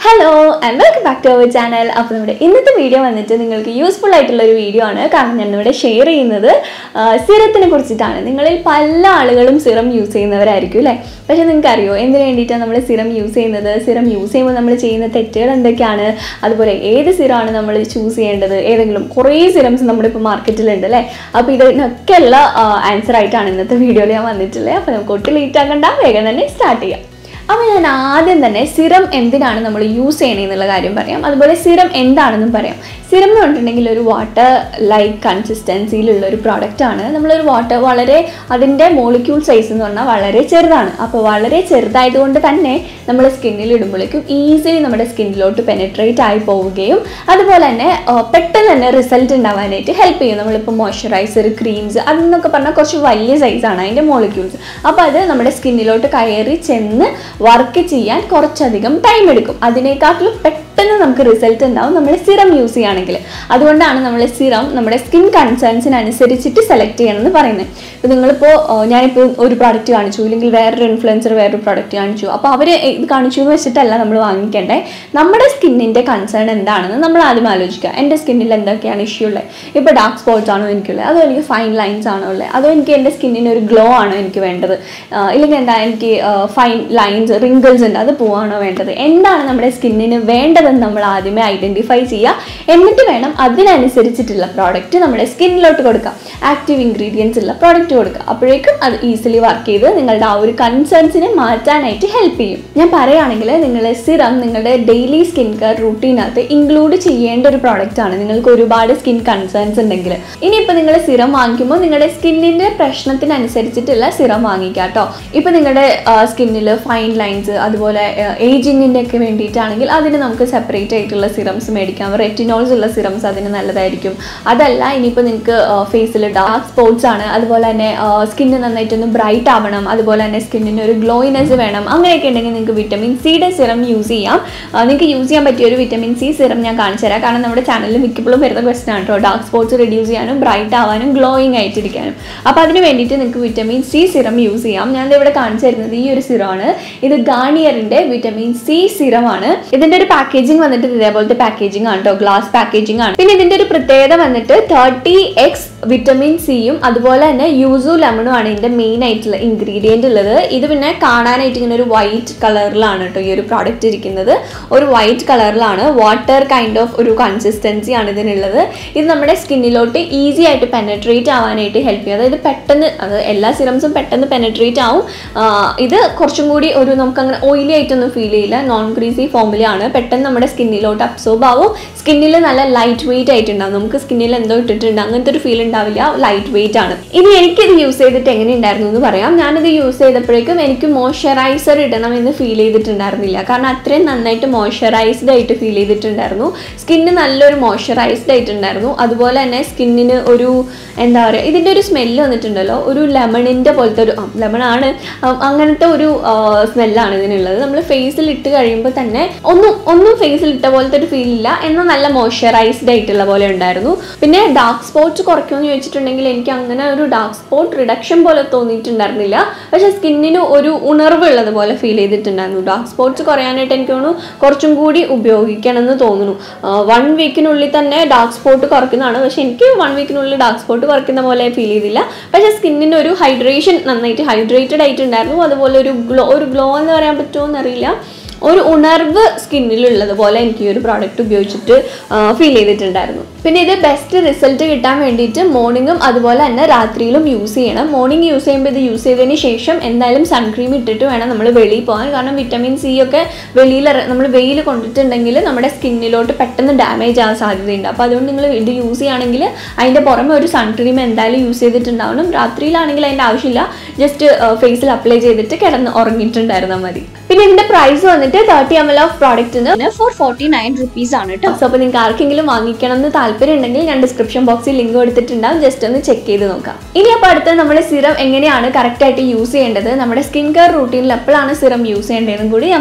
hello and welcome back to our channel അപ്പോൾ നമ്മുടെ ഇന്നത്തെ വീഡിയോ വന്നിട്ട് നിങ്ങൾക്ക് യൂസ്ഫുൾ ആയിട്ടുള്ള ഒരു വീഡിയോ ആണ് കാരണം ഞാൻ ഇവിടെ ഷെയർ ചെയ്യുന്നത് സിറത്തിനെ കുറിച്ചിട്ടാണ് നിങ്ങളിൽ പല ആളുകളും സിറം യൂസ് ചെയ്യുന്നവരായിരിക്കും അല്ലേ പക്ഷേ നിങ്ങൾക്ക് അറിയോ എന്തിനു വേണ്ടിയിട്ടാണ് നമ്മൾ സിറം യൂസ് ചെയ്യുന്നത് സിറം യൂസ് ചെയ്യുമ്പോൾ നമ്മൾ ചെയ്യുന്ന തെറ്റുകൾ എന്തൊക്കെയാണ് അതുപോലെ ഏത് സിറമാണ് നമ്മൾ ചൂസ് ചെയ്യേണ്ടത് ഏതെങ്കിലും കുറേ സിറംസ് നമ്മുടെ ഇപ്പോൾ മാർക്കറ്റിലുണ്ട് അല്ലേ അപ്പോൾ ഇതിനൊക്കെ ഉള്ള ആൻസർ ആയിട്ടാണ് ഇന്നത്തെ വീഡിയോയിൽ ഞാൻ വന്നിട്ടുള്ളത് അപ്പോൾ നമുക്ക് ഒട്ടും ലേറ്റ് ആക്കണ്ട വേഗം തന്നെ സ്റ്റാർട്ട് ചെയ്യാം അപ്പോൾ ഞാൻ ആദ്യം തന്നെ സിറം എന്തിനാണ് നമ്മൾ യൂസ് ചെയ്യണേ എന്നുള്ള കാര്യം പറയാം അതുപോലെ സിറം എന്താണെന്നും പറയാം സിറം എന്ന് പറഞ്ഞിട്ടുണ്ടെങ്കിൽ ഒരു വാട്ടർ ലൈക്ക് കൺസിസ്റ്റൻസിയിലുള്ള ഒരു പ്രോഡക്റ്റ് ആണ് നമ്മളൊരു വാട്ടർ വളരെ അതിൻ്റെ മോളിക്യൂൾ സൈസ് എന്ന് പറഞ്ഞാൽ വളരെ ചെറുതാണ് അപ്പോൾ വളരെ ചെറുതായതുകൊണ്ട് തന്നെ നമ്മൾ സ്കിന്നിൽ ഇടുമ്പോഴേക്കും ഈസിലി നമ്മുടെ സ്കിന്നിലോട്ട് പെനിട്രേറ്റ് ആയി പോവുകയും അതുപോലെ തന്നെ ആ, പെട്ടെന്ന് തന്നെ റിസൾട്ട് ഉണ്ടാവാനായിട്ട് ഹെൽപ്പ് ചെയ്യും നമ്മളിപ്പോൾ മോയ്സ്ചറൈസർ ക്രീംസ് അതെന്നൊക്കെ പറഞ്ഞാൽ കുറച്ച് വലിയ സൈസാണ് അതിൻ്റെ മോളിക്യൂൾസ് അപ്പോൾ അത് നമ്മുടെ സ്കിന്നിലോട്ട് കയറി ചെന്ന് വർക്ക് ചെയ്യാൻ കുറച്ചധികം ടൈം എടുക്കും അതിനേക്കാട്ടിലും പെട്ടെന്ന് നമുക്ക് റിസൾട്ട് ഉണ്ടാവും നമ്മൾ സിറം യൂസ് ചെയ്യുകയാണെങ്കിൽ അതുകൊണ്ടാണ് നമ്മൾ സിറം നമ്മുടെ സ്കിൻ കൺസേൺസിനനുസരിച്ചിട്ട് സെലക്ട് ചെയ്യണം എന്ന് പറയുന്നത് ഇപ്പോൾ നിങ്ങളിപ്പോൾ ഞാനിപ്പോൾ ഒരു പ്രോഡക്റ്റ് കാണിച്ചു ഇല്ലെങ്കിൽ വേറൊരു ഇൻഫ്ലുവൻസർ വേറൊരു പ്രോഡക്റ്റ് കാണിച്ചു അപ്പോൾ അവർ ഇത് കാണിച്ചു എന്ന് വെച്ചിട്ടല്ല നമ്മൾ വാങ്ങിക്കേണ്ടേ നമ്മുടെ സ്കിന്നിൻ്റെ കൺസേൺ എന്താണെന്ന് നമ്മൾ ആദ്യം ആലോചിക്കുക എൻ്റെ സ്കിന്നിൽ എന്തൊക്കെയാണ് ഇഷ്യൂ ഉള്ളത് ഇപ്പോൾ ഡാർക്ക് സ്പോട്ട്സ് ആണോ എനിക്കുള്ളത് അതോ എനിക്ക് ഫൈൻ ലൈൻസ് ആണോ ഉള്ളത് അതോ എനിക്ക് എൻ്റെ സ്കിന്നിന് ഒരു ഗ്ലോ ആണോ എനിക്ക് വേണ്ടത് ആ, ഇല്ലെങ്കിൽ എന്താ എനിക്ക് ഫൈൻ ലൈൻസ് റിങ്കിൾസ് ഉണ്ട് അത് പോവാണോ വേണ്ടത് എന്താണ് നമ്മുടെ സ്കിന്നിന് വേണ്ടതെന്ന് നമ്മൾ ആദ്യമേ ഐഡൻറ്റിഫൈ ചെയ്യുക എന്നിട്ട് വേണം അതിനനുസരിച്ചിട്ടുള്ള പ്രോഡക്റ്റ് നമ്മുടെ സ്കിന്നിലോട്ട് കൊടുക്കുക ആക്റ്റീവ് ഇൻഗ്രീഡിയൻസ് ഉള്ള പ്രോഡക്റ്റ് കൊടുക്കുക അപ്പോഴേക്കും അത് ഈസിലി വർക്ക് ചെയ്ത് നിങ്ങളുടെ ആ ഒരു കൺസേൺസിനെ മാറ്റാനായിട്ട് ഹെൽപ്പ് ചെയ്യും ഞാൻ പറയുകയാണെങ്കിൽ നിങ്ങൾ സിറം നിങ്ങളുടെ ഡെയിലി സ്കിൻ കെയർ റൂട്ടീനകത്ത് ഇൻക്ലൂഡ് ചെയ്യേണ്ട ഒരു പ്രോഡക്റ്റ് ആണ് നിങ്ങൾക്ക് ഒരുപാട് സ്കിൻ കൺസേൺസ് ഉണ്ടെങ്കിൽ ഇനിയിപ്പോൾ നിങ്ങൾ സിറം വാങ്ങിക്കുമ്പോൾ നിങ്ങളുടെ സ്കിന്നിൻ്റെ പ്രശ്നത്തിനനുസരിച്ചിട്ടുള്ള സിറം വാങ്ങിക്കുക കേട്ടോ ഇപ്പോൾ നിങ്ങളുടെ സ്കിന്നിൽ ഫൈൻ ലൈൻസ് അതുപോലെ ഏജിങ്ങിൻ്റെ ഒക്കെ വേണ്ടിയിട്ടാണെങ്കിൽ അതിന് നമുക്ക് സെപ്പറേറ്റ് ആയിട്ടുള്ള സിറംസ് മേടിക്കാം റെറ്റിനോൾസ് ഉള്ള സിറംസ് അതിന് നല്ലതായിരിക്കും അതല്ല ഇനിയിപ്പോൾ നിങ്ങൾക്ക് ഫേസിൽ ഡാർക്ക് സ്പോട്ട്സ് ആണ് അതുപോലെ തന്നെ സ്കിന്ന് നന്നായിട്ടൊന്ന് ബ്രൈറ്റ് ആവണം അതുപോലെ തന്നെ സ്കിന്നിന് ഒരു ഗ്ലോയിനെസ് വേണം അങ്ങനെയൊക്കെ ഉണ്ടെങ്കിൽ നിങ്ങൾക്ക് വിറ്റമിൻ സിയുടെ സിറം യൂസ് ചെയ്യാം ആ, നിങ്ങൾക്ക് യൂസ് ചെയ്യാൻ പറ്റിയ ഒരു വിറ്റമിൻ സി സിറം ഞാൻ കാണിച്ചു തരാം കാരണം നമ്മുടെ ചാനലിൽ മിക്കപ്പോഴും വരുന്ന ക്വസ്റ്റൻ ആണ് കേട്ടോ ഡാർക്ക് സ്പോട്ട്സ് റിഡ്യൂസ് ചെയ്യാനും ബ്രൈറ്റ് ആവാനും ഗ്ലോയിങ് ആയിട്ടിരിക്കാനും അപ്പോൾ അതിന് വേണ്ടിയിട്ട് നിങ്ങൾക്ക് വിറ്റമിൻ സി സിറം യൂസ് ചെയ്യാം ഞാൻ ഇവിടെ കാണിച്ചു തരുന്നത് ഈ ഒരു സിറമാണ് ഇത് ഗാർണിയറിന്റെ വിറ്റമിൻ സി സിറമാണ് ഇതിന്റെ ഒരു പാക്കേജിംഗ് വന്നിട്ട് ഇതേപോലത്തെ പാക്കേജിംഗ് ആണ് കേട്ടോ ഗ്ലാസ് പാക്കേജിംഗ് ആണ് പിന്നെ ഇതിന്റെ ഒരു പ്രത്യേകത വന്നിട്ട് തേർട്ടി എക്സ് വിറ്റമിൻ സിയും അതുപോലെ തന്നെ യൂസു ലെമണും ആണ് ഇതിന്റെ മെയിൻ ആയിട്ടുള്ള ഇൻഗ്രീഡിയന്റ് ഉള്ളത് ഇത് പിന്നെ കാണാനായിട്ട് ഇങ്ങനെ ഒരു വൈറ്റ് കളറിലാണ് കേട്ടോ ഈ ഒരു പ്രോഡക്റ്റ് ഇരിക്കുന്നത് ഒരു വൈറ്റ് കളറിലാണ് വാട്ടർ കൈൻഡ് ഓഫ് ഒരു കൺസിസ്റ്റൻസി ആണ് ഇതിനുള്ളത് ഇത് നമ്മുടെ സ്കിന്നിലോട്ട് ഈസി ആയിട്ട് പെനട്രേറ്റ് ആവാനായിട്ട് ഹെൽപ്പ് ചെയ്യും അതായത് പെട്ടെന്ന് അത് എല്ലാ സിറംസും പെട്ടെന്ന് പെനട്രേറ്റ് ആവും ആ, ഇത് കുറച്ചും കൂടി ഒരു നമുക്ക് അങ്ങനെ ഓയിലി ആയിട്ടൊന്നും ഫീൽ ചെയ്യില്ല നോൺ ഗ്രീസി ഫോമിലാണ് പെട്ടെന്ന് നമ്മുടെ സ്കിന്നിലോട്ട് അബ്സോർബ് ആവും സ്കിന്നിൽ നല്ല ലൈറ്റ് വെയിറ്റ് ആയിട്ടുണ്ടാവും നമുക്ക് സ്കിന്നിൽ എന്തോ ഇട്ടിട്ടുണ്ട് അങ്ങനത്തെ ഒരു ഫീൽ ഉണ്ടാവില്ല ലൈറ്റ് വെയിറ്റ് ആണ് ഇനി എനിക്കിത് യൂസ് ചെയ്തിട്ട് എങ്ങനെ ഉണ്ടായിരുന്നു എന്ന് പറയാം ഞാനിത് യൂസ് ചെയ്തപ്പോഴേക്കും എനിക്ക് മോയ്സ്ചറൈസർ ഇടണം എന്ന് ഫീൽ ചെയ്തിട്ടുണ്ടായിരുന്നില്ല കാരണം അത്രയും നന്നായിട്ട് മോയ്സ്ചറൈസ്ഡ് ആയിട്ട് ഫീൽ ചെയ്തിട്ടുണ്ടായിരുന്നു സ്കിന്ന് നല്ലൊരു മോയ്സ്ചറൈസ്ഡ് ആയിട്ടുണ്ടായിരുന്നു അതുപോലെ തന്നെ സ്കിന്നിന് ഒരു എന്താ പറയുക ഇതിൻ്റെ ഒരു സ്മെല്ല് വന്നിട്ടുണ്ടല്ലോ ഒരു ലെമണിൻ്റെ പോലത്തെ ഒരു ലെമൺ ആണ് ആ, അങ്ങനത്തെ ഒരു സ്മെല്ലാണ് ഇതിനുള്ളത് നമ്മൾ ഫേസിൽ ഇട്ട് കഴിയുമ്പോൾ തന്നെ ഒന്നും ഒന്നും ഫേസിൽ ഇട്ട പോലത്തെ ഒരു ഫീൽ ഇല്ല എന്നാൽ നല്ല മോയ്സ്ചറൈസ്ഡ് ആയിട്ടുള്ള പോലെ ഉണ്ടായിരുന്നു പിന്നെ ഡാർക്ക് സ്പോട്ട്സ് കുറയ്ക്കുമെന്ന് ചോദിച്ചിട്ടുണ്ടെങ്കിൽ എനിക്ക് അങ്ങനെ ഒരു ഡാർക്ക് സ്പോട്ട് റിഡക്ഷൻ പോലെ തോന്നിയിട്ടുണ്ടായിരുന്നില്ല പക്ഷേ സ്കിന്നിന് ഒരു ഉണർവ് ഉള്ളത് പോലെ ഫീൽ ചെയ്തിട്ടുണ്ടായിരുന്നു ഡാർക്ക് സ്പോട്ട്സ് കുറയാനായിട്ട് എനിക്ക് തോന്നുന്നു കുറച്ചും കൂടി ഉപയോഗിക്കണം എന്ന് തോന്നുന്നു വൺ വീക്കിനുള്ളിൽ തന്നെ ഡാർക്ക് സ്പോട്ട് കുറയ്ക്കുന്നതാണ് പക്ഷേ എനിക്ക് വൺ വീക്കിനുള്ളിൽ ഡാർക്ക് സ്പോട്ട് കുറയ്ക്കുന്ന പോലെ ഫീൽ ചെയ്തില്ല പക്ഷേ സ്കിന്നിന് ഒരു ഹൈഡ്രേഷൻ നന്നായിട്ട് ഹൈഡ്രേറ്റഡ് ആയിട്ടുണ്ടായിരുന്നു അതുപോലെ ഒരു ഗ്ലോ ഒരു ഗ്ലോ എന്ന് പറയാൻ പറ്റുമോ എന്നറിയില്ല ഒരു ഉണർവ് സ്കിന്നിലുള്ളത് പോലെ എനിക്ക് ഈ ഒരു പ്രോഡക്റ്റ് ഉപയോഗിച്ചിട്ട് ഫീൽ ചെയ്തിട്ടുണ്ടായിരുന്നു പിന്നെ ഇത് ബെസ്റ്റ് റിസൾട്ട് കിട്ടാൻ വേണ്ടിയിട്ട് മോർണിംഗും അതുപോലെ തന്നെ രാത്രിയിലും യൂസ് ചെയ്യണം മോർണിംഗ് യൂസ് ചെയ്യുമ്പോൾ ഇത് യൂസ് ചെയ്തതിന് ശേഷം എന്തായാലും സൺക്രീം ഇട്ടിട്ട് വേണം നമ്മൾ വെളിയിൽ പോകാൻ കാരണം വിറ്റമിൻ സി ഒക്കെ വെളിയിൽ നമ്മൾ വെയിൽ കൊണ്ടിട്ടുണ്ടെങ്കിൽ നമ്മുടെ സ്കിന്നിലോട്ട് പെട്ടെന്ന് ഡാമേജ് ആവാൻ സാധ്യതയുണ്ട് അപ്പോൾ അതുകൊണ്ട് നിങ്ങൾ ഇത് യൂസ് ചെയ്യുകയാണെങ്കിൽ അതിൻ്റെ പുറമെ ഒരു സൺക്രീം എന്തായാലും യൂസ് ചെയ്തിട്ടുണ്ടാവണം രാത്രിയിലാണെങ്കിൽ അതിൻ്റെ ആവശ്യമില്ല ജസ്റ്റ് ഫേസിൽ അപ്ലൈ ചെയ്തിട്ട് കിടന്ന് ഉറങ്ങിയിട്ടുണ്ടായിരുന്നാൽ മതി പിന്നെ ഇതിന്റെ പ്രൈസ് വന്നിട്ട് തേർട്ടി എം എൽ ഓഫ് പ്രോഡക്റ്റിന് ഫോർ ഫോർട്ടി നയൻ റുപ്പീസ് ആണ് കേട്ടോ സോ അപ്പോൾ നിങ്ങൾക്ക് ആർക്കെങ്കിലും വാങ്ങിക്കണം എന്ന് താല്പര്യം ഉണ്ടെങ്കിൽ ഞാൻ ഡിസ്ക്രിപ്ഷൻ ബോക്സിൽ ലിങ്ക് കൊടുത്തിട്ടുണ്ടാവും ജസ്റ്റ് ഒന്ന് ചെക്ക് ചെയ്ത് നോക്കാം ഇനി അപ്പോൾ അടുത്ത് നമ്മൾ സിറം എങ്ങനെയാണ് കറക്റ്റ് ആയിട്ട് യൂസ് ചെയ്യേണ്ടത് നമ്മുടെ സ്കിൻ കെയർ റൂട്ടീനിൽ എപ്പോഴാണ് സിറം യൂസ് ചെയ്യേണ്ടതെന്നും കൂടി ഞാൻ പറയാം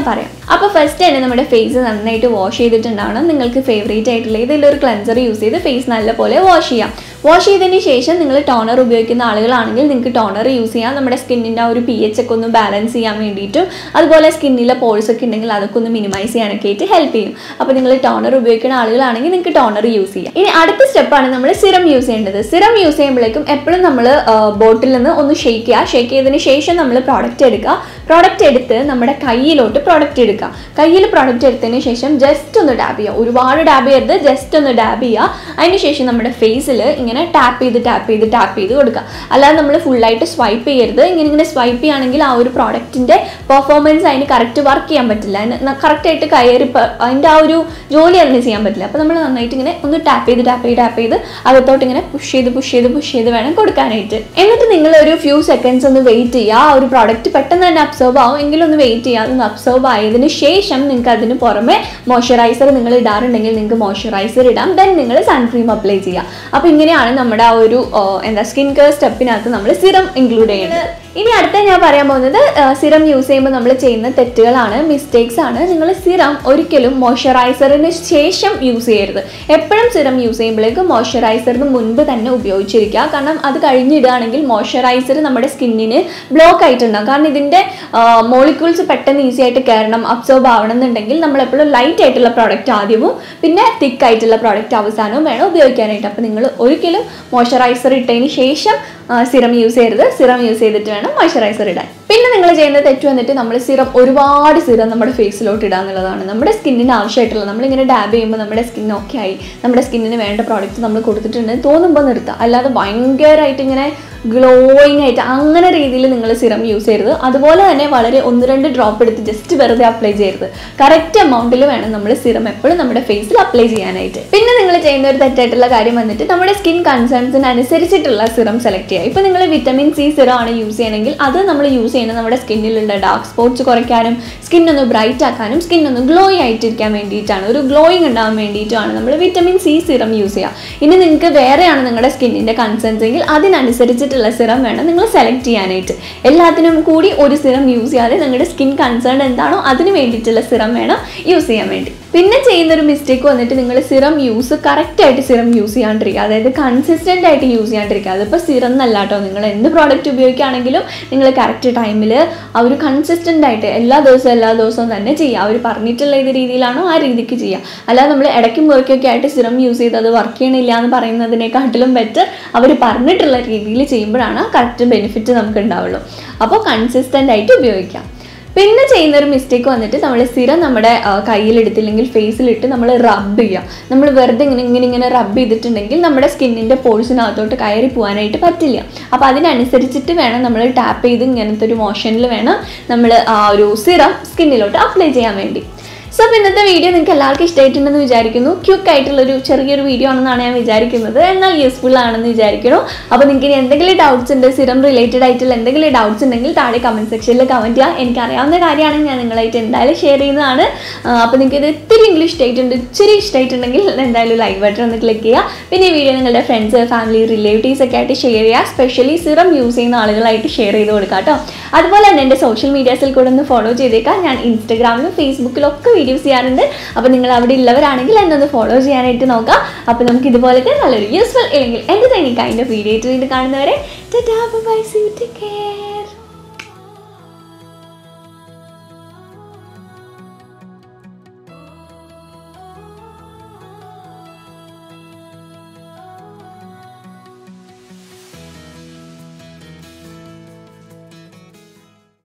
അപ്പോൾ ഫസ്റ്റ് തന്നെ നമ്മുടെ ഫേസ് നന്നായിട്ട് വാഷ് ചെയ്തിട്ടുണ്ടാവണം നിങ്ങൾക്ക് ഫേവറേറ്റ് ആയിട്ടുള്ള ഏതെങ്കിലും ഒരു ക്ലൻസർ യൂസ് ചെയ്ത് ഫേസ് നല്ലപോലെ വാഷ് ചെയ്യാം വാഷ് ചെയ്തതിന് ശേഷം നിങ്ങൾ ടോണർ ഉപയോഗിക്കുന്ന ആളുകളാണെങ്കിൽ നിങ്ങൾക്ക് ടോണർ യൂസ് ചെയ്യാം നമ്മുടെ സ്കിന്നിൻ്റെ ആ ഒരു പി എച്ച് ഒക്കെ ഒന്ന് ബാലൻസ് ചെയ്യാൻ വേണ്ടിയിട്ടും അതുപോലെ സ്കിന്നിലെ പോൾസ് ഒക്കെ ഉണ്ടെങ്കിൽ അതൊക്കെ ഒന്ന് മിനിമൈസ് ചെയ്യാനൊക്കെ ആയിട്ട് ഹെൽപ്പ് ചെയ്യും അപ്പോൾ നിങ്ങൾ ടോണർ ഉപയോഗിക്കുന്ന ആളുകളാണെങ്കിൽ നിങ്ങൾക്ക് ടോണർ യൂസ് ചെയ്യാം ഇനി അടുത്ത സ്റ്റെപ്പാണ് നമ്മൾ സിറം യൂസ് ചെയ്യേണ്ടത് സിറം യൂസ് ചെയ്യുമ്പോഴേക്കും എപ്പോഴും നമ്മൾ ബോട്ടിൽ നിന്ന് ഒന്ന് ഷേക്ക് ചെയ്യുക ഷേക്ക് ചെയ്തതിന് ശേഷം നമ്മൾ പ്രോഡക്റ്റ് എടുക്കുക പ്രോഡക്റ്റ് എടുത്ത് നമ്മുടെ കയ്യിലോട്ട് പ്രോഡക്റ്റ് എടുക്കുക കയ്യിൽ പ്രോഡക്റ്റ് എടുത്തതിന് ശേഷം ജസ്റ്റ് ഒന്ന് ഡാബ് ചെയ്യുക ഒരുപാട് ഡാബ് ചെയ്യരുത് ജസ്റ്റ് ഒന്ന് ഡാബ് ചെയ്യുക അതിന് ശേഷം നമ്മുടെ ഫേസിൽ ഇങ്ങനെ ടാപ്പ് ചെയ്ത് ടാപ്പ് ചെയ്ത് ടാപ്പ് ചെയ്ത് കൊടുക്കുക അല്ലാതെ നമ്മൾ ഫുള്ളായിട്ട് സ്വൈപ്പ് ചെയ്യരുത് ഇങ്ങനെ ഇങ്ങനെ സ്വൈപ്പ് ചെയ്യുകയാണെങ്കിൽ ആ ഒരു പ്രോഡക്റ്റിൻ്റെ പെർഫോമൻസ് അതിന് കറക്റ്റ് വർക്ക് ചെയ്യാൻ പറ്റില്ല അതിന് കറക്റ്റായിട്ട് കയറി പ- അതിൻ്റെ ആ ഒരു ജോലി അതിന് ചെയ്യാൻ പറ്റില്ല അപ്പോൾ നമ്മൾ നന്നായിട്ട് ഇങ്ങനെ ഒന്ന് ടാപ്പ് ചെയ്ത് ടാപ്പ് ചെയ്ത് ടാപ്പ് ചെയ്ത് അകത്തോട്ട് ഇങ്ങനെ പുഷ് ചെയ്ത് പുഷ് ചെയ്ത് പുഷ് ചെയ്ത് വേണം കൊടുക്കാനായിട്ട് എന്നിട്ട് നിങ്ങൾ ഒരു ഫ്യൂ സെക്കൻഡ്സ് ഒന്ന് വെയിറ്റ് ചെയ്യുക ആ ഒരു പ്രോഡക്റ്റ് പെട്ടെന്ന് തന്നെ അബ്സോർബ് ആവും എങ്കിലും ഒന്ന് വെയിറ്റ് ചെയ്യുക അതൊന്ന് അബ്സോർബ് ആയതിനു ശേഷം നിങ്ങൾക്ക് അതിന് പുറമെ മോയ്സ്ചറൈസർ നിങ്ങൾ ഇടാറുണ്ടെങ്കിൽ നിങ്ങൾക്ക് മോയ്സ്ചറൈസർ ഇടാം ദെൻ നിങ്ങൾ സൺക്രീം അപ്ലൈ ചെയ്യുക അപ്പോൾ ഇങ്ങനെയാണ് നമ്മുടെ ആ ഒരു ആ, എന്താ സ്കിൻ കെയർ സ്റ്റെപ്പിനകത്ത് നമ്മൾ സിറം ഇൻക്ലൂഡ് ചെയ്യുന്നത് ഇനി അടുത്ത ഞാൻ പറയാൻ പോകുന്നത് സിറം യൂസ് ചെയ്യുമ്പോൾ നമ്മൾ ചെയ്യുന്ന തെറ്റുകളാണ് മിസ്റ്റേക്സ് ആണ് നിങ്ങൾ സിറം ഒരിക്കലും മോയ്സ്ചറൈസറിന് ശേഷം യൂസ് ചെയ്യരുത് എപ്പോഴും സിറം യൂസ് ചെയ്യുമ്പോഴേക്കും മോയ്സ്ചറൈസറിന് മുൻപ് തന്നെ ഉപയോഗിച്ചിരിക്കുക കാരണം അത് കഴിഞ്ഞിടുകയാണെങ്കിൽ മോയ്സ്ചറൈസർ നമ്മുടെ സ്കിന്നിന് ബ്ലോക്ക് ആയിട്ടുണ്ടാകും കാരണം ഇതിൻ്റെ മോളിക്യൂൾസ് പെട്ടെന്ന് ഈസി ആയിട്ട് കയറണം അബ്സോർബ് ആവണം എന്നുണ്ടെങ്കിൽ നമ്മൾ എപ്പോഴും ലൈറ്റ് ആയിട്ടുള്ള പ്രോഡക്റ്റ് ആദ്യവും പിന്നെ തിക്ക് ആയിട്ടുള്ള പ്രോഡക്റ്റ് അവസാനവും വേണം ഉപയോഗിക്കാനായിട്ട് അപ്പോൾ നിങ്ങൾ ഒരിക്കലും മോയ്സ്ചറൈസർ ഇട്ടതിന് ശേഷം സിറം യൂസ് ചെയ്യരുത് സിറം യൂസ് ചെയ്തിട്ട് വേണം മോയ്സ്ചറൈസർ ഇടാൻ പിന്നെ നിങ്ങൾ ചെയ്യുന്ന തെറ്റ് വന്നിട്ട് നമ്മൾ സിറം ഒരുപാട് സിറം നമ്മുടെ ഫേസിലോട്ട് ഇടുക എന്നുള്ളതാണ് നമ്മുടെ സ്കിന്നിന് ആവശ്യമായിട്ടുള്ള നമ്മളിങ്ങനെ ഡാബ് ചെയ്യുമ്പോൾ നമ്മുടെ സ്കിൻ ഓക്കെ ആയി നമ്മുടെ സ്കിന്നിന് വേണ്ട പ്രോഡക്റ്റ് നമ്മൾ കൊടുത്തിട്ടുണ്ട് തോന്നുമ്പോൾ നിർത്തുക അല്ലാതെ ഭയങ്കരമായിട്ട് ഇങ്ങനെ ഗ്ലോയിങ് ആയിട്ട് അങ്ങനെ രീതിയിൽ നിങ്ങൾ സിറം യൂസ് ചെയ്യരുത് അതുപോലെ തന്നെ വളരെ ഒന്ന് രണ്ട് ഡ്രോപ്പ് എടുത്ത് ജസ്റ്റ് വെറുതെ അപ്ലൈ ചെയ്യരുത് കറക്റ്റ് എമൗണ്ടിൽ വേണം നമ്മൾ സിറം എപ്പോഴും നമ്മുടെ ഫേസിൽ അപ്ലൈ ചെയ്യാനായിട്ട് പിന്നെ നിങ്ങൾ ചെയ്യുന്ന ഒരു തെറ്റായിട്ടുള്ള കാര്യം വന്നിട്ട് നമ്മുടെ സ്കിൻ കൺസേൺസിന് അനുസരിച്ചിട്ടുള്ള സിറം സെലക്ട് ചെയ്യുക ഇപ്പോൾ നിങ്ങൾ വിറ്റമിൻ സി സിറം ആണ് യൂസ് ചെയ്യണമെങ്കിൽ അത് നമ്മൾ യൂസ് ചെയ്യുന്നത് നമ്മുടെ സ്കിന്നിലുള്ള ഡാർക്ക് സ്പോട്ട്സ് കുറയ്ക്കാനും സ്കിൻ ഒന്ന് ബ്രൈറ്റ് ആക്കാനും സ്കിൻ ഒന്ന് ഗ്ലോയി ആയിട്ടിരിക്കാൻ വേണ്ടിയിട്ടാണ് ഒരു ഗ്ലോയിങ് ഉണ്ടാകാൻ വേണ്ടിയിട്ടാണ് നമ്മൾ വിറ്റമിൻ സി സിറം യൂസ് ചെയ്യുക ഇനി നിങ്ങൾക്ക് വേറെയാണ് നിങ്ങളുടെ സ്കിന്നിൻ്റെ കൺസേൺസ് എങ്കിൽ അതിനനുസരിച്ചിട്ടുള്ള സിറം വേണം നിങ്ങൾ സെലക്ട് ചെയ്യാനായിട്ട് എല്ലാത്തിനും കൂടി ഒരു സിറം യൂസ് ചെയ്യാതെ നിങ്ങളുടെ സ്കിൻ കൺസേൺ എന്താണോ അതിന് വേണ്ടിയിട്ടുള്ള സിറം വേണം യൂസ് ചെയ്യാൻ വേണ്ടി പിന്നെ ചെയ്യുന്ന ഒരു മിസ്റ്റേക്ക് വന്നിട്ട് നിങ്ങൾ സിറം യൂസ് കറക്റ്റ് ആയിട്ട് സിറം യൂസ് ചെയ്യാണ്ടിരിക്കുക അതായത് കൺസിസ്റ്റൻ്റ് ആയിട്ട് യൂസ് ചെയ്യാണ്ടിരിക്കുക അതിപ്പോൾ സിറം എന്നല്ല കേട്ടോ നിങ്ങൾ എന്ത് പ്രോഡക്റ്റ് ഉപയോഗിക്കുകയാണെങ്കിലും നിങ്ങൾ കറക്റ്റ് ടൈമിൽ ആ ഒരു കൺസിസ്റ്റൻ്റ് ആയിട്ട് എല്ലാ ദിവസവും എല്ലാ ദിവസവും തന്നെ ചെയ്യുക അവർ പറഞ്ഞിട്ടുള്ള ഏത് രീതിയിലാണോ ആ രീതിക്ക് ചെയ്യുക അല്ലാതെ നമ്മൾ ഇടയ്ക്കും മുറിക്കൊക്കെ ആയിട്ട് സിറം യൂസ് ചെയ്ത് അത് വർക്ക് ചെയ്യണില്ല എന്ന് പറയുന്നതിനെക്കാട്ടിലും ബെറ്റർ അവർ പറഞ്ഞിട്ടുള്ള രീതിയിൽ ചെയ്യുമ്പോഴാണ് കറക്റ്റ് ബെനിഫിറ്റ് നമുക്ക് ഉണ്ടാവുള്ളൂ അപ്പോൾ കൺസിസ്റ്റൻ്റ് ആയിട്ട് ഉപയോഗിക്കാം പിന്നെ ചെയ്യുന്ന ഒരു മിസ്റ്റേക്ക് വന്നിട്ട് നമ്മൾ സ്ഥിരം നമ്മുടെ ആ, കയ്യിലെടുത്തില്ലെങ്കിൽ ഫേസിലിട്ട് നമ്മൾ റബ്ബ് ചെയ്യുക നമ്മൾ വെറുതെ ഇങ്ങനെ ഇങ്ങനെ ഇങ്ങനെ റബ്ബ് ചെയ്തിട്ടുണ്ടെങ്കിൽ നമ്മുടെ സ്കിന്നിൻ്റെ പോഴ്സിനകത്തോട്ട് കയറി പോകാനായിട്ട് പറ്റില്ല അപ്പോൾ അതിനനുസരിച്ചിട്ട് വേണം നമ്മൾ ടാപ്പ് ചെയ്ത് ഇങ്ങനത്തെ ഒരു മോഷനിൽ വേണം നമ്മൾ ആ ഒരു സിറം സ്കിന്നിലോട്ട് അപ്ലൈ ചെയ്യാൻ വേണ്ടി സോ അപ്പോൾ ഇന്നത്തെ വീഡിയോ നിങ്ങൾക്ക് എല്ലാവർക്കും ഇഷ്ടമായിട്ടുണ്ടെന്ന് വിചാരിക്കുന്നു ക്യൂക്ക് ആയിട്ടുള്ളൊരു ചെറിയൊരു വീഡിയോ ആണെന്നാണ് ഞാൻ വിചാരിക്കുന്നത് എന്നാൽ യൂസ്ഫുൾ ആണെന്ന് വിചാരിക്കുന്നു അപ്പോൾ നിങ്ങൾക്ക് ഇനി എന്തെങ്കിലും ഡൗട്ട്സ് ഉണ്ട് സിറം റിലേറ്റഡ് ആയിട്ടുള്ള എന്തെങ്കിലും ഡൗട്ട്സ് ഉണ്ടെങ്കിൽ താഴെ കമൻറ്റ് സെക്ഷനിൽ കമൻറ്റ് ചെയ്യുക എനിക്ക് അറിയാവുന്ന കാര്യമാണ് ഞാൻ നിങ്ങളായിട്ട് എന്തായാലും ഷെയർ ചെയ്യുന്നതാണ് അപ്പോൾ നിങ്ങൾക്ക് ഇത് ഇത്തിരി ഇംഗ്ലീഷ് ഇഷ്ടമായിട്ടുണ്ട് ഇച്ചിരി ഇഷ്ടമായിട്ടുണ്ടെങ്കിൽ എന്തായാലും ലൈക്ക് ബട്ടൺ ഒന്ന് ക്ലിക്ക് ചെയ്യുക പിന്നെ ഈ വീഡിയോ നിങ്ങളുടെ ഫ്രണ്ട്സ് ഫാമിലി റിലേറ്റീവ്സ് ഒക്കെ ആയിട്ട് ഷെയർ ചെയ്യുക സ്പെഷ്യലി സിറം യൂസ് ചെയ്യുന്ന ആളുകളായിട്ട് ഷെയർ ചെയ്ത് കൊടുക്കുക കേട്ടോ അതുപോലെ തന്നെ എൻ്റെ സോഷ്യൽ മീഡിയാസിൽ കൂടെ ഒന്ന് ഫോളോ ചെയ്തേക്കാം ഞാൻ ഇൻസ്റ്റഗ്രാമിലും ഫേസ്ബുക്കിലും ഒക്കെ വീഡിയോസ് ചെയ്യാറുണ്ട് അപ്പോൾ നിങ്ങൾ അവിടെ ഉള്ളവരാണെങ്കിൽ എന്നെ ഒന്ന് ഫോളോ ചെയ്യാനായിട്ട് നോക്കാം അപ്പോൾ നമുക്ക് ഇതുപോലത്തെ നല്ലൊരു യൂസ്ഫുൾ അല്ലെങ്കിൽ എന്റർടൈനിങ് കൈൻഡ് ഓഫ് വീഡിയോ ആയിട്ട് വീണ്ടും കാണുന്നവരെ ബൈ സീ ടേക്ക് കെയർ